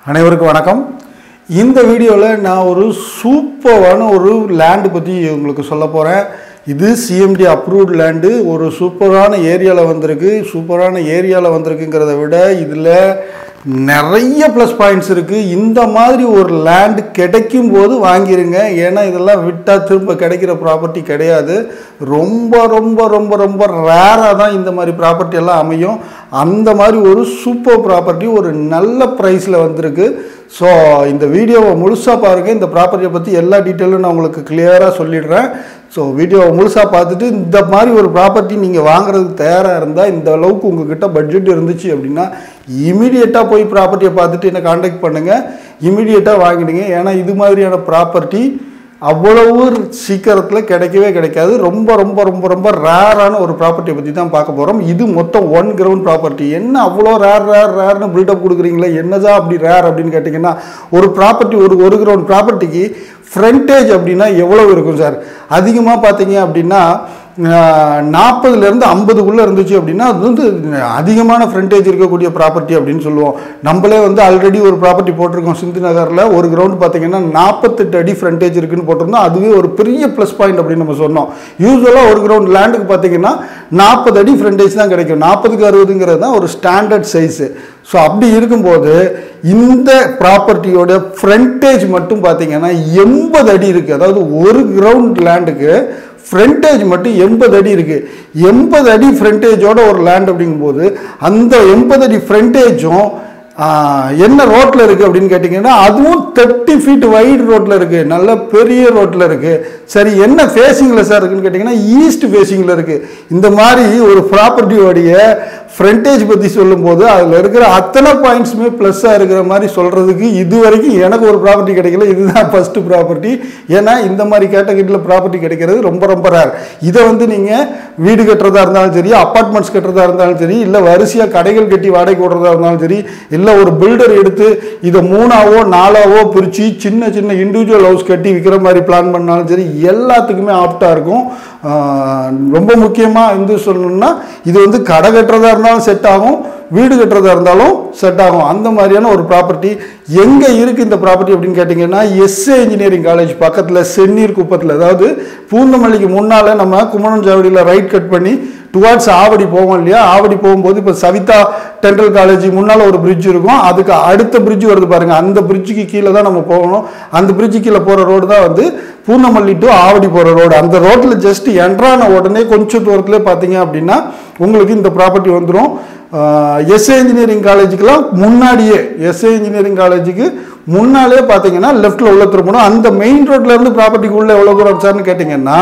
அனைவருக்கும் வணக்கம் இந்த வீடியோவில் நான் ஒரு சூப்பரான ஒரு லேண்டு பற்றி உங்களுக்கு சொல்ல போகிறேன் இது சிஎம்டி அப்ரூவ்ட் லேண்டு ஒரு சூப்பரான ஏரியாவில் வந்திருக்கு சூப்பரான ஏரியாவில் வந்திருக்குங்கிறத விட இதில் நிறைய ப்ளஸ் பாயிண்ட்ஸ் இருக்குது இந்த மாதிரி ஒரு லேண்டு கிடைக்கும் போது வாங்கிருங்க ஏன்னா இதெல்லாம் விட்டால் திரும்ப கிடைக்கிற ப்ராப்பர்ட்டி கிடையாது ரொம்ப ரொம்ப ரொம்ப ரொம்ப ரேராக தான் இந்த மாதிரி ப்ராப்பர்ட்டி எல்லாம் அமையும் அந்த மாதிரி ஒரு சூப்பர் ப்ராப்பர்ட்டி ஒரு நல்ல ப்ரைஸில் வந்திருக்கு ஸோ இந்த வீடியோவை முழுசாக பாருங்கள் இந்த ப்ராப்பர்ட்டியை பற்றி எல்லா டீட்டெயிலும் நான் உங்களுக்கு கிளியராக சொல்லிடுறேன் ஸோ வீடியோவை முழுசாக பார்த்துட்டு இந்த மாதிரி ஒரு ப்ராப்பர்ட்டி நீங்கள் வாங்குறதுக்கு தயாராக இருந்தால் இந்த அளவுக்கு உங்ககிட்ட பட்ஜெட் இருந்துச்சு அப்படின்னா இமீடியட்டாக போய் ப்ராப்பர்ட்டியை பார்த்துட்டு என்னை காண்டாக்ட் பண்ணுங்கள் இமீடியட்டாக வாங்கிடுங்க ஏன்னா இது மாதிரியான ப்ராப்பர்ட்டி அவ்வளவு சீக்கிரத்தில் கிடைக்கவே கிடைக்காது ரொம்ப ரொம்ப ரொம்ப ரொம்ப ரேரான ஒரு ப்ராப்பர்ட்டியை பற்றி தான் பார்க்க போகிறோம் இது மொத்தம் ஒன் கிரவுண்ட் ப்ராப்பர்ட்டி என்ன அவ்வளோ ரேர் ரேர் ரேர்னு பில்டப் கொடுக்குறீங்களே என்னதான் அப்படி ரேர் அப்படின்னு கேட்டிங்கன்னா ஒரு ப்ராப்பர்ட்டி ஒரு ஒரு கிரவுண்ட் ப்ராப்பர்ட்டிக்கு ஃப்ரண்டேஜ் அப்படின்னா எவ்வளோ இருக்கும் சார் அதிகமாக பார்த்தீங்க அப்படின்னா நாற்பதுலேருந்து ஐம்பதுக்குள்ளே இருந்துச்சு அப்படின்னா அது வந்து அதிகமான ஃப்ரண்டேஜ் இருக்கக்கூடிய ப்ராப்பர்ட்டி அப்படின்னு சொல்லுவோம் நம்மளே வந்து ஆல்ரெடி ஒரு ப்ராப்பர்ட்டி போட்டிருக்கோம் சிந்து நகரில் ஒரு கிரவுண்ட் பார்த்தீங்கன்னா நாற்பத்தெட்டு அடி ஃப்ரண்டேஜ் இருக்குன்னு போட்டிருந்தோம் அதுவே ஒரு பெரிய ப்ளஸ் பாயிண்ட் அப்படின்னு நம்ம சொன்னோம் யூஸ்வலாக ஒரு கிரவுண்ட் லேண்டுக்கு பார்த்தீங்கன்னா நாற்பது அடி ஃப்ரண்டேஜ் தான் கிடைக்கும் நாற்பதுக்கு அறுபதுங்கிறது தான் ஒரு ஸ்டாண்டர்ட் சைஸு ஸோ அப்படி இருக்கும்போது இந்த ப்ராப்பர்ட்டியோட ஃப்ரண்டேஜ் மட்டும் பார்த்தீங்கன்னா எண்பது அடி இருக்குது அதாவது ஒரு கிரவுண்ட் லேண்டுக்கு ஃப்ரண்டேஜ் மட்டும் எண்பது அடி இருக்குது எண்பது அடி ஃப்ரண்டேஜோட ஒரு லேண்ட் அப்படிங்கும்போது அந்த எண்பது அடி ஃப்ரண்டேஜும் என்ன ரோட்டில் இருக்குது அப்படின்னு கேட்டிங்கன்னா அதுவும் தேர்ட்டி ஃபீட் வைட் ரோட்டில் இருக்குது நல்ல பெரிய ரோட்டில் இருக்குது சரி என்ன ஃபேஸிங்கில் சார் இருக்குன்னு கேட்டிங்கன்னா ஈஸ்ட் ஃபேஸிங்கில் இருக்குது இந்த மாதிரி ஒரு ப்ராப்பர்ட்டியோடைய ஃப்ரண்டேஜ் பற்றி சொல்லும்போது அதில் இருக்கிற அத்தனை பாயிண்ட்ஸுமே ப்ளஸ்ஸாக இருக்கிற மாதிரி சொல்கிறதுக்கு இது வரைக்கும் எனக்கு ஒரு ப்ராப்பர்ட்டி கிடைக்கல இதுதான் ஃபஸ்ட்டு ப்ராப்பர்ட்டி ஏன்னா இந்த மாதிரி கேட்டகரியில் ப்ராப்பர்ட்டி கிடைக்கிறது ரொம்ப ரொம்ப ரேர் இதை வந்து நீங்கள் வீடு கட்டுறதா இருந்தாலும் சரி அப்பார்ட்மெண்ட்ஸ் கட்டுறதா இருந்தாலும் சரி இல்லை வரிசையாக கடைகள் கட்டி வாடகை விடுறதா இருந்தாலும் சரி இல்லை ஒரு பில்டர் எடுத்து இதை மூணாவோ நாலாவோ பிரித்து சின்ன சின்ன இண்டிவிஜுவல் ஹவுஸ் கட்டி விற்கிற மாதிரி பிளான் பண்ணாலும் சரி எல்லாத்துக்குமே ஆப்டாக இருக்கும் ரொம்ப முக்கியமாக வந்து சொல்லணும்னா இது வந்து கடை கட்டுறதா இருந்தாலும் செட் ஆகும் வீடு கட்டுறதா இருந்தாலும் செட் ஆகும் அந்த மாதிரியான ஒரு ப்ராப்பர்ட்டி எங்கே இருக்குது இந்த ப்ராப்பர்ட்டி அப்படின்னு கேட்டிங்கன்னா எஸ்ஏ இன்ஜினியரிங் காலேஜ் பக்கத்தில் செந்நீர் குப்பத்தில் அதாவது பூந்தமல்லிக்கு முன்னால் நம்ம குமரன் ஜாவடியில் ரைட் கட் பண்ணி டுவார்ட்ஸ் ஆவடி போவோம் இல்லையா ஆவடி போகும்போது இப்போ சவிதா டென்டல் காலேஜ் முன்னால் ஒரு பிரிட்ஜ் இருக்கும் அதுக்கு அடுத்த பிரிட்ஜ் வருது பாருங்கள் அந்த பிரிட்ஜுக்கு கீழே தான் நம்ம போகணும் அந்த பிரிட்ஜு கீழே போகிற ரோடு தான் வந்து பூந்தமல்லி டு ஆவடி போகிற ரோடு அந்த ரோட்டில் ஜஸ்ட் என்ட்ரான உடனே கொஞ்சம் தூரத்துலேயே பார்த்தீங்க அப்படின்னா உங்களுக்கு இந்த ப்ராப்பர்ட்டி வந்துடும் எஸ்ஏ இன்ஜினியரிங் காலேஜுக்கெலாம் முன்னாடியே எஸ்ஏ இன்ஜினியரிங் காலேஜுக்கு முன்னாலே பார்த்தீங்கன்னா லெஃப்ட்டில் உள்ள திரும்பணும் அந்த மெயின் ரோட்லேருந்து ப்ராப்பர்ட்டிக்குள்ளே எவ்வளோ தூரம் சார்னு கேட்டிங்கன்னா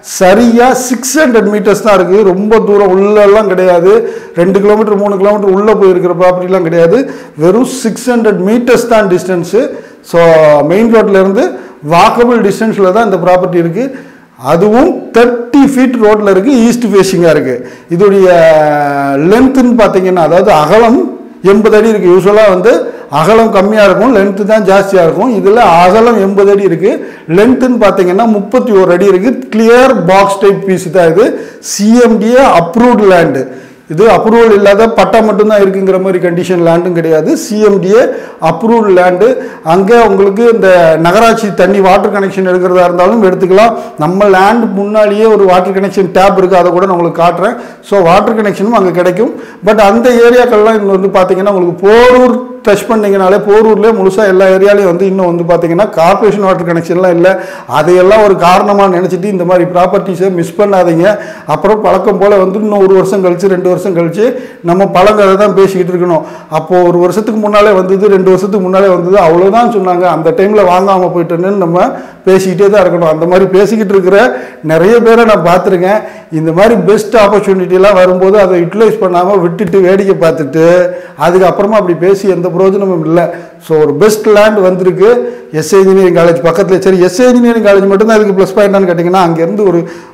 சரியாக சிக்ஸ் ஹண்ட்ரட் மீட்டர்ஸ் தான் இருக்குது ரொம்ப தூரம் உள்ளெல்லாம் கிடையாது ரெண்டு கிலோமீட்டர் மூணு கிலோமீட்டர் உள்ளே போயிருக்கிற ப்ராப்பர்ட்டிலாம் கிடையாது வெறும் சிக்ஸ் ஹண்ட்ரட் மீட்டர்ஸ் தான் டிஸ்டன்ஸு ஸோ மெயின் ரோட்லேருந்து வாக்கபிள் டிஸ்டன்ஸில் தான் இந்த ப்ராப்பர்ட்டி இருக்குது அதுவும் தேர்ட்டி ஃபீட் ரோட்டில் இருக்குது ஈஸ்ட் ஃபேஸிங்காக இருக்குது இதோடைய லென்த்துன்னு பார்த்தீங்கன்னா அதாவது அகலம் எண்பது அடி இருக்குது யூஸ்வலாக வந்து அகலம் கம்மியாக இருக்கும் லென்த்து தான் ஜாஸ்தியாக இருக்கும் இதில் அகலம் எண்பது அடி இருக்குது லென்த்துன்னு பார்த்தீங்கன்னா முப்பத்தி ஒரு அடி இருக்குது கிளியர் பாக்ஸ் டைப் பீஸ் தான் இது சிஎம்டிஏ அப்ரூவ்டு லேண்டு இது அப்ரூவல் இல்லாத பட்டா மட்டும்தான் இருக்குங்கிற மாதிரி கண்டிஷன் லேண்டும் கிடையாது சிஎம்டிஏ அப்ரூவ்டு லேண்டு அங்கே உங்களுக்கு இந்த நகராட்சி தண்ணி வாட்டர் கனெக்ஷன் எடுக்கிறதா இருந்தாலும் எடுத்துக்கலாம் நம்ம லேண்ட் முன்னாடியே ஒரு வாட்டர் கனெக்ஷன் டேப் இருக்குது அதை கூட நான் உங்களுக்கு காட்டுறேன் ஸோ வாட்டர் கனெக்ஷனும் அங்கே கிடைக்கும் பட் அந்த ஏரியாக்கள்லாம் இங்கே வந்து பார்த்தீங்கன்னா உங்களுக்கு போரூர் டச் பண்ணிங்கனாலே போரூர்லேயே முழுசாக எல்லா ஏரியாலையும் வந்து இன்னும் வந்து பார்த்தீங்கன்னா கார்பரேஷன் வாட்டர் கனெக்ஷன்லாம் இல்லை அதையெல்லாம் ஒரு காரணமாக நினச்சிட்டு இந்த மாதிரி ப்ராப்பர்ட்டிஸை மிஸ் பண்ணாதீங்க அப்புறம் பழக்கம் போல் வந்து இன்னும் ஒரு வருஷம் கழிச்சு ரெண்டு வருஷம் கழிச்சு நம்ம பழங்கதை தான் பேசிக்கிட்டு இருக்கணும் அப்போது ஒரு வருஷத்துக்கு முன்னாலே வந்தது ரெண்டு வருஷத்துக்கு முன்னாலே வந்தது அவ்வளோதான் சொன்னாங்க அந்த டைமில் வாங்காமல் போயிட்டேன்னு நம்ம பேசிக்கிட்டே தான் இருக்கணும் அந்த மாதிரி பேசிக்கிட்டு இருக்கிற நிறைய பேரை நான் பார்த்துருக்கேன் இந்த மாதிரி பெஸ்ட் ஆப்பர்ச்சுனிட்டிலாம் வரும்போது அதை யூட்டிலைஸ் பண்ணாமல் விட்டுட்டு வேடிக்கை பார்த்துட்டு அதுக்கப்புறமா அப்படி பேசி எந்த பிரயோஜனமும் இல்லை ஸோ ஒரு பெஸ்ட் லேண்ட் வந்திருக்கு எஸ்ஏ இன்ஜினியரிங் காலேஜ் பக்கத்தில் சரி எஸ்ஏ இன்ஜினியரிங் காலேஜ் மட்டும்தான் இதுக்கு ப்ளஸ் பாயிண்டான்னு கேட்டிங்கன்னா அங்கேருந்து ஒரு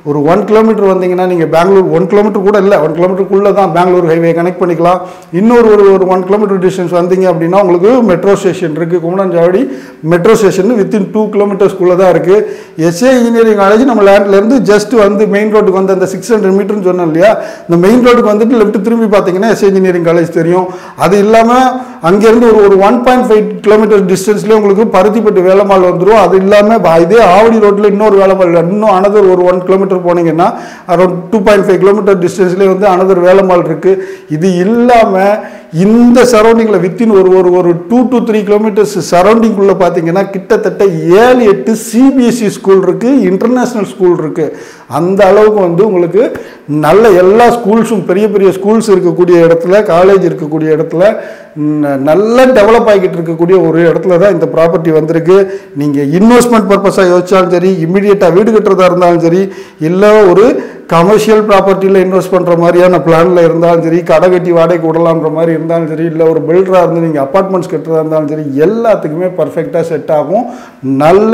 ஒரு ஒன் கிலோமீட்டர் வந்தீங்கன்னா நீங்கள் பெங்களூர் ஒன் கிலோமீட்டர் கூட இல்லை ஒன் கிலோமீட்டருக்குள்ளே தான் பெங்களூர் ஹைவே கனெக்ட் பண்ணிக்கலாம் இன்னொரு ஒரு ஒரு ஒன் கிலோமீட்டர் டிஸ்டன்ஸ் வந்தீங்க அப்படின்னா உங்களுக்கு மெட்ரோ ஸ்டேஷன் இருக்குது Kumananchavadi metro station within two கிலோமீட்டர்ஸ்குள்ளே தான் இருக்குது எஸ்ஏ இன்ஜினியரிங் காலேஜ் நம்ம லேண்ட்லேருந்து ஜஸ்ட் வந்து மெயின் ரோட்டுக்கு வந்து அந்த சிக்ஸ் ஹண்ட்ரட் மீட்டர்னு சொன்னோம் இல்லையா இந்த மெயின் ரோட்டுக்கு வந்துட்டு லெஃப்ட் திரும்பி பார்த்தீங்கன்னா எஸ்ஏ இன்ஜினியரிங் காலேஜ் தெரியும் அது இல்லாமல் அங்கேருந்து ஒரு ஒரு ஒன் பாயிண்ட் ஃபைவ் கிலோமீட்டர் டிஸ்டன்ஸ்லேயே உங்களுக்கு பருத்திப்பட்டு வேலம்மாள் வந்துடும் அது இல்லாமல் இதே ஆவடி ரோட்டில் இன்னொரு வேலம்மாள் இன்னும் அனதர் ஒரு ஒன் கிலோமீட்டர் போனீங்கன்னா around two point five kilometre டிஸ்டன்ஸ்லேயே வந்து அனதர் வேலம்மாள் இருக்குது இது இல்லாமல் இந்த சரௌண்டிங்கில் வித்தின் ஒரு ஒரு ஒரு டூ டு த்ரீ கிலோமீட்டர்ஸ் சரௌண்டிங்குள்ளே பார்த்தீங்கன்னா கிட்டத்தட்ட ஏழு எட்டு சிபிஎஸ்சி ஸ்கூல் இருக்குது இன்டர்நேஷ்னல் ஸ்கூல் இருக்குது அந்த அளவுக்கு வந்து உங்களுக்கு நல்ல எல்லா ஸ்கூல்ஸும் பெரிய பெரிய ஸ்கூல்ஸ் இருக்கக்கூடிய இடத்துல காலேஜ் இருக்கக்கூடிய இடத்துல ந- நல்லா டெவலப் ஆகிட்டு இருக்கக்கூடிய ஒரு இடத்துல தான் இந்த ப்ராப்பர்ட்டி வந்திருக்கு நீங்கள் இன்வெஸ்ட்மெண்ட் பர்பஸாக யோசிச்சாலும் சரி இம்மிடியட்டாக வீடு கட்டுறதா இருந்தாலும் சரி இல்லை ஒரு கமர்ஷியல் ப்ராப்பர்ட்டியில் இன்வெஸ்ட் பண்ணுற மாதிரியான பிளானில் இருந்தாலும் சரி கடை கட்டி வாடகைக்கு விடலான்ற மாதிரி இருந்தாலும் சரி இல்லை ஒரு பில்டராக இருந்து நீங்கள் அப்பார்ட்மெண்ட்ஸ் கட்டுறதா இருந்தாலும் சரி எல்லாத்துக்குமே பர்ஃபெக்டாக செட் ஆகும் நல்ல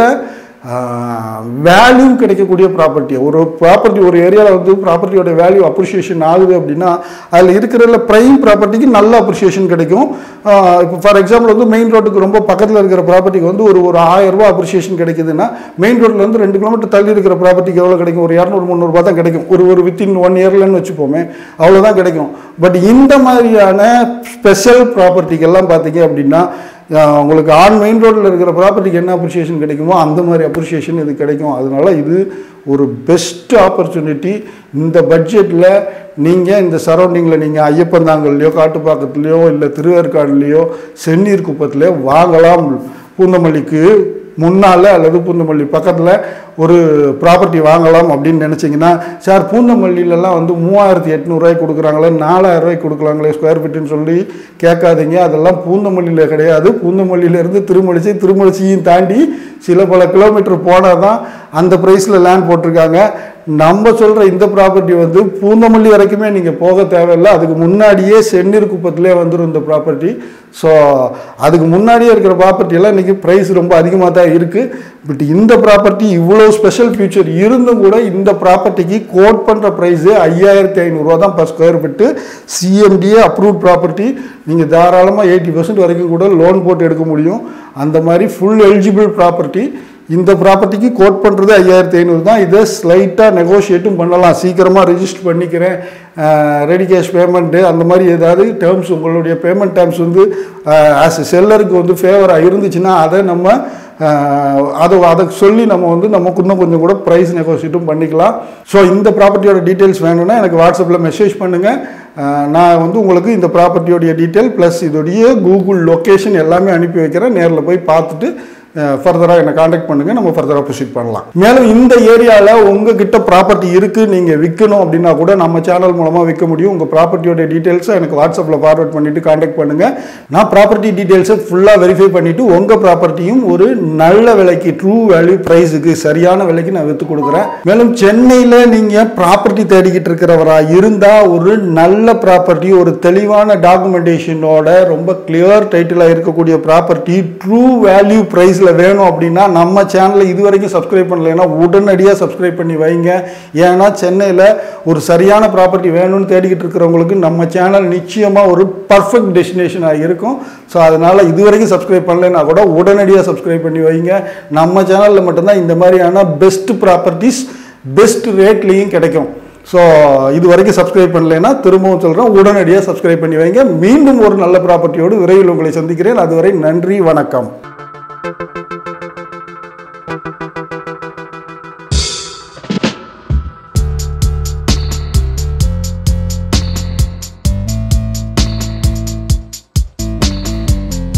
வேல்யூ கிடைக்கக்கூடிய ப்ராப்பர்ட்டி ஒரு ப்ராப்பர்ட்டி ஒரு ஏரியாவில் வந்து ப்ராப்பர்ட்டியோட வேல்யூ அப்ரிஷியேஷன் ஆகுது அப்படின்னா அதில் இருக்கிறதுல ப்ரைம் ப்ராப்பர்ட்டிக்கு நல்ல அப்ரிஷியேஷன் கிடைக்கும் இப்போ ஃபார் எக்ஸாம்பிள் வந்து மெயின் ரோட்டுக்கு ரொம்ப பக்கத்தில் இருக்கிற ப்ராப்பர்ட்டிக்கு வந்து ஒரு ஒரு ஆயிரம் ரூபாய் அப்ரிஷியேஷன் கிடைக்குதுன்னா மெயின் ரோட்ல இருந்து ரெண்டு கிலோமீட்டர் தள்ளி இருக்கிற ப்ராப்பர்ட்டிக்கு எவ்வளோ கிடைக்கும் ஒரு இரநூறு முந்நூறுபா தான் கிடைக்கும் ஒரு ஒரு வித்தின் ஒன் இயர்லன்னு வச்சுப்போமே அவ்வளோதான் கிடைக்கும் பட் இந்த மாதிரியான ஸ்பெஷல் ப்ராப்பர்ட்டிக்கெல்லாம் பார்த்தீங்க அப்படின்னா அஹ் உங்களுக்கு ஆன் மெயின் ரோட்டில் இருக்கிற ப்ராப்பர்ட்டிக்கு என்ன அப்ரிஷியேஷன் கிடைக்குமோ அந்த மாதிரி அப்ரிஷியேஷன் இது கிடைக்கும் அதனால இது ஒரு பெஸ்ட் ஆப்பர்ச்சுனிட்டி இந்த பட்ஜெட்டில் நீங்கள் இந்த சரௌண்டிங்கில் நீங்கள் ஐயப்பந்தாங்கல்லையோ காட்டுப்பாக்கத்துலேயோ இல்லை திருவேற்காடுலேயோ செந்நீர் குப்பத்துலேயோ வாங்கலாம் பூந்தமல்லிக்கு முன்னால் அல்லது பூந்தமல்லி பக்கத்தில் ஒரு ப்ராப்பர்ட்டி வாங்கலாம் அப்படின்னு நினச்சிங்கன்னா சார் பூந்தமல்லியிலலாம் வந்து மூவாயிரத்தி எட்நூறுரூவாய்க்கு கொடுக்குறாங்களே நாலாயிரம் ரூபாய்க்கு கொடுக்குறாங்களே ஸ்கொயர் ஃபீட்டுன்னு சொல்லி கேட்காதீங்க அதெல்லாம் பூந்தமல்லியில் கிடையாது பூந்தமல்லியிலேருந்து திருமலிச்சி திருமலிச்சியும் தாண்டி சில பல கிலோமீட்டர் போனால் தான் அந்த ப்ரைஸில் லேண்ட் போட்டிருக்காங்க நம்ம சொல்கிற இந்த ப்ராப்பர்ட்டி வந்து பூந்தமல்லி வரைக்குமே நீங்கள் போக தேவையில்லை அதுக்கு முன்னாடியே செந்நீர் குப்பத்திலே வந்துடும் இந்த ப்ராப்பர்ட்டி ஸோ அதுக்கு முன்னாடியே இருக்கிற ப்ராப்பர்ட்டி எல்லாம் இன்றைக்கி ப்ரைஸ் ரொம்ப அதிகமாக தான் இருக்குது பட் இந்த ப்ராப்பர்ட்டி இவ்வளோ ஸ்பெஷல் ஃபியூச்சர் இருந்தும் கூட இந்த ப்ராப்பர்ட்டிக்கு கோட் பண்ணுற ப்ரைஸு ஐயாயிரத்தி ஐநூறுரூவா தான் per square feet CMDA approve property நீங்கள் தாராளமாக எயிட்டி பர்சன்ட் வரைக்கும் கூட லோன் போட்டு எடுக்க முடியும் அந்த மாதிரி ஃபுல் எலிஜிபிள் ப்ராப்பர்ட்டி இந்த ப்ராப்பர்ட்டிக்கு கோட் பண்ணுறது ஐயாயிரத்தி ஐநூறு தான் இதை ஸ்லைட்டாக நெகோஷியேட்டும் பண்ணலாம் சீக்கிரமாக ரெஜிஸ்டர் பண்ணிக்கிறேன் ரெடி கேஷ் பேமெண்ட்டு அந்த மாதிரி ஏதாவது டேர்ம்ஸ் உங்களுடைய பேமெண்ட் டேர்ம்ஸ் வந்து ஆஸ் செல்லருக்கு வந்து ஃபேவராக இருந்துச்சுன்னா அதை நம்ம அஹ், அதை அதை சொல்லி நம்ம வந்து நமக்கு இன்னும் கொஞ்சம் கூட ப்ரைஸ் நெகோஷியேட்டும் பண்ணிக்கலாம் ஸோ இந்த ப்ராப்பர்ட்டியோட டீட்டெயில்ஸ் வேணும்னா எனக்கு வாட்ஸ்அப்பில் மெசேஜ் பண்ணுங்கள் நான் வந்து உங்களுக்கு இந்த ப்ராப்பர்ட்டியோடைய டீட்டெயில் ப்ளஸ் இதோடைய கூகுள் லொக்கேஷன் எல்லாமே அனுப்பி வைக்கிறேன் நேரில் போய் பார்த்துட்டு ஃபர்தராக என்னை காண்டாக்ட் பண்ணுங்கள் நம்ம ஃபர்தராக ப்ரொசீட் பண்ணலாம் மேலும் இந்த ஏரியாவில் உங்ககிட்ட ப்ராப்பர்ட்டி இருக்குது நீங்கள் விற்கணும் அப்படின்னா கூட நம்ம சேனல் மூலமாக விற்க முடியும் உங்கள் ப்ராப்பர்ட்டியோட டீட்டெயில்ஸை எனக்கு வாட்ஸ்அப்பில் ஃபார்வர்ட் பண்ணிவிட்டு காண்டாக்ட் பண்ணுங்கள் நான் ப்ராப்பர்ட்டி டீட்டெயில்ஸை ஃபுல்லாக வெரிஃபை பண்ணிவிட்டு உங்கள் ப்ராப்பர்ட்டியும் ஒரு நல்ல விலைக்கு ட்ரூ வேல்யூ ப்ரைஸுக்கு சரியான விலைக்கு நான் விற்று கொடுக்குறேன் மேலும் சென்னையில் நீங்கள் ப்ராப்பர்ட்டி தேடிக்கிட்டு இருக்கிறவராக இருந்தால் ஒரு நல்ல ப்ராப்பர்ட்டி ஒரு தெளிவான டாக்குமெண்டேஷனோட ரொம்ப கிளியர் டைட்டிலாக இருக்கக்கூடிய ப்ராப்பர்ட்டி ட்ரூ வேல்யூ ப்ரைஸில் வேணும் அப்படின்னா நம்ம சேனலை இது வரைக்கும் சப்ஸ்கிரைப் பண்ணலைன்னா உடனடியாக சப்ஸ்கிரைப் பண்ணி வைங்க ஏன்னா சென்னையில் ஒரு சரியான ப்ராப்பர்ட்டி வேணும்னு தேடிக்கிட்டு இருக்கிறவங்களுக்கு நம்ம சேனல் நிச்சயமாக ஒரு பர்ஃபெக்ட் டெஸ்டினேஷனாக இருக்கும் ஸோ அதனால் இது வரைக்கும் சப்ஸ்கிரைப் பண்ணலைன்னா கூட உடனடியாக சப்ஸ்கிரைப் பண்ணி வைங்க நம்ம சேனலில் மட்டும்தான் இந்த மாதிரியான பெஸ்ட் ப்ராப்பர்ட்டிஸ் பெஸ்ட் ரேட்லேயும் கிடைக்கும் ஸோ இது வரைக்கும் சப்ஸ்கிரைப் பண்ணலைன்னா திரும்பவும் சொல்கிறேன் உடனடியாக சப்ஸ்கிரைப் பண்ணி வைங்க மீண்டும் ஒரு நல்ல ப்ராப்பர்ட்டியோடு விரைவில் உங்களை சந்திக்கிறேன் அதுவரை நன்றி வணக்கம்